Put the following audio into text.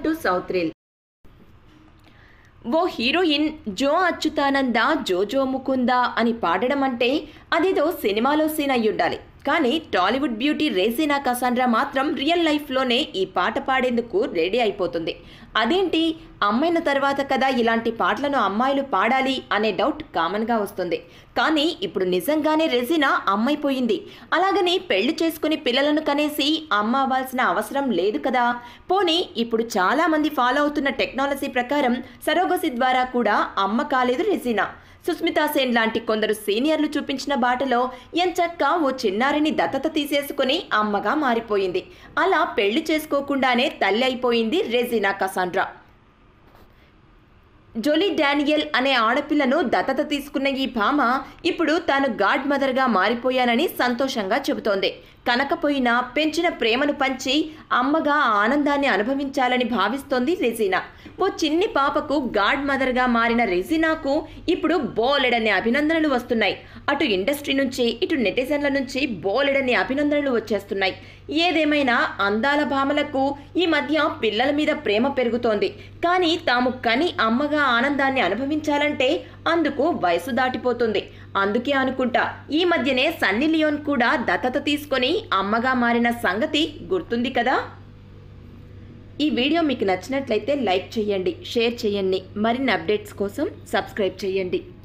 to south reel ఓ heroine జో అచ్యుతానంద జోజో ముకుంద అని పాడడం అంటే అదేదో సినిమాలో సీన్ అయి ఉండాలి కానీ టాలీవుడ్ బ్యూటీ రేసినా కసాండ్రా మాత్రం రియల్ లైఫ్లోనే ఈ పాట పాడేందుకు రెడీ అయిపోతుంది అదేంటి అమ్మాయిన తర్వాత కదా ఇలాంటి పాటలను అమ్మాయిలు పాడాలి అనే డౌట్ కామన్గా వస్తుంది కానీ ఇప్పుడు నిజంగానే రెజినా అమ్మైపోయింది అలాగని పెళ్లి చేసుకుని పిల్లలను కనేసి అమ్మ అవ్వాల్సిన అవసరం లేదు కదా పోనీ ఇప్పుడు చాలా మంది ఫాలో అవుతున్న టెక్నాలజీ ప్రకారం సరోగసి ద్వారా కూడా అమ్మ కాలేదు రెజినా సుస్మితా సేన్ లాంటి కొందరు సీనియర్లు చూపించిన బాటలో ఎంచక్క ఓ చిన్నారిని దత్తత తీసేసుకుని అమ్మగా మారిపోయింది అలా పెళ్లి చేసుకోకుండానే తల్లి అయిపోయింది రెజినా కసాండ్రా జోలీ డానియల్ అనే ఆడపిల్లను దత్తత తీసుకున్న ఈ భామ ఇప్పుడు తాను గాడ్ మదర్గా మారిపోయానని సంతోషంగా చెబుతోంది కనకపోయినా పెంచిన ప్రేమను పంచి అమ్మగా ఆ ఆనందాన్ని అనుభవించాలని భావిస్తోంది రెజీనా ఓ చిన్ని పాపకు గాడ్ మదర్గా మారిన రెజీనాకు ఇప్పుడు బోలెడని అభినందనలు వస్తున్నాయి అటు ఇండస్ట్రీ నుంచి ఇటు నెటిజన్ల నుంచి బోలెడని అభినందనలు వచ్చేస్తున్నాయి ఏదేమైనా అందాల భామలకు ఈ మధ్య పిల్లల మీద ప్రేమ పెరుగుతోంది కానీ తాము కని అమ్మగా ఆనందాన్ని అనుభవించాలంటే అందుకు వయసు దాటిపోతుంది అందుకే అనుకుంటా ఈ మధ్యనే సన్నీ లియోన్ కూడా దత్తత తీసుకొని అమ్మగా మారిన సంగతి గుర్తుంది కదా ఈ వీడియో మీకు నచ్చినట్లయితే లైక్ చేయండి షేర్ చేయండి మరిన్ని అప్డేట్స్ కోసం సబ్స్క్రైబ్ చేయండి